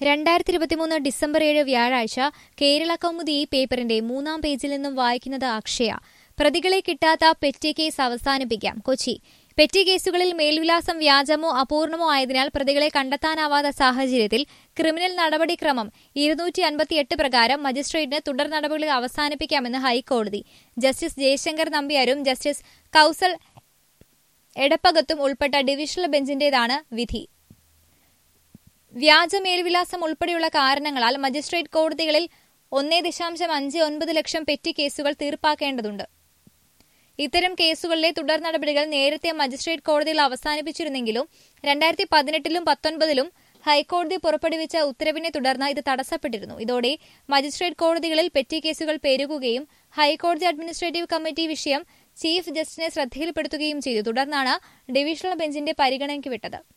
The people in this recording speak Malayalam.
രണ്ടായിരത്തി ഇരുപത്തിമൂന്ന് ഡിസംബർ ഏഴ് വ്യാഴാഴ്ച കേരള കൗമുദി ഈ പേപ്പറിന്റെ മൂന്നാം പേജിൽ നിന്നും വായിക്കുന്നത് അക്ഷയ പ്രതികളെ കിട്ടാത്ത പെറ്റി കേസ് അവസാനിപ്പിക്കാം കൊച്ചി പെറ്റി കേസുകളിൽ മേൽവിലാസം വ്യാജമോ അപൂർണമോ ആയതിനാൽ പ്രതികളെ കണ്ടെത്താനാവാത്ത സാഹചര്യത്തിൽ ക്രിമിനൽ നടപടിക്രമം ഇരുന്നൂറ്റി അൻപത്തിയെട്ട് പ്രകാരം മജിസ്ട്രേറ്റിന് തുടർ നടപടികൾ അവസാനിപ്പിക്കാമെന്ന് ഹൈക്കോടതി ജസ്റ്റിസ് ജയശങ്കർ നമ്പ്യാരും ജസ്റ്റിസ് കൌസൽ എടപ്പകത്തും ഉൾപ്പെട്ട ഡിവിഷണൽ ബെഞ്ചിന്റേതാണ് വിധി വ്യാജ മേൽവിലാസം ഉൾപ്പെടെയുള്ള കാരണങ്ങളാൽ മജിസ്ട്രേറ്റ് കോടതികളിൽ ഒന്നേ ദശാംശം അഞ്ച് ഒൻപത് ലക്ഷം പെറ്റി കേസുകൾ തീർപ്പാക്കേണ്ടതുണ്ട് ഇത്തരം കേസുകളിലെ തുടർ നടപടികൾ നേരത്തെ മജിസ്ട്രേറ്റ് കോടതിയിൽ അവസാനിപ്പിച്ചിരുന്നെങ്കിലും രണ്ടായിരത്തി പതിനെട്ടിലും പത്തൊൻപതിലും ഹൈക്കോടതി പുറപ്പെടുവിച്ച ഉത്തരവിനെ തുടർന്ന് ഇത് തടസ്സപ്പെട്ടിരുന്നു ഇതോടെ മജിസ്ട്രേറ്റ് കോടതികളിൽ പെറ്റി കേസുകൾ പെരുകുകയും ഹൈക്കോടതി അഡ്മിനിസ്ട്രേറ്റീവ് കമ്മിറ്റി വിഷയം ചീഫ് ജസ്റ്റിനെ ശ്രദ്ധയിൽപ്പെടുത്തുകയും ചെയ്തു തുടർന്നാണ് ഡിവിഷണൽ ബെഞ്ചിന്റെ പരിഗണനയ്ക്ക് വിട്ടത്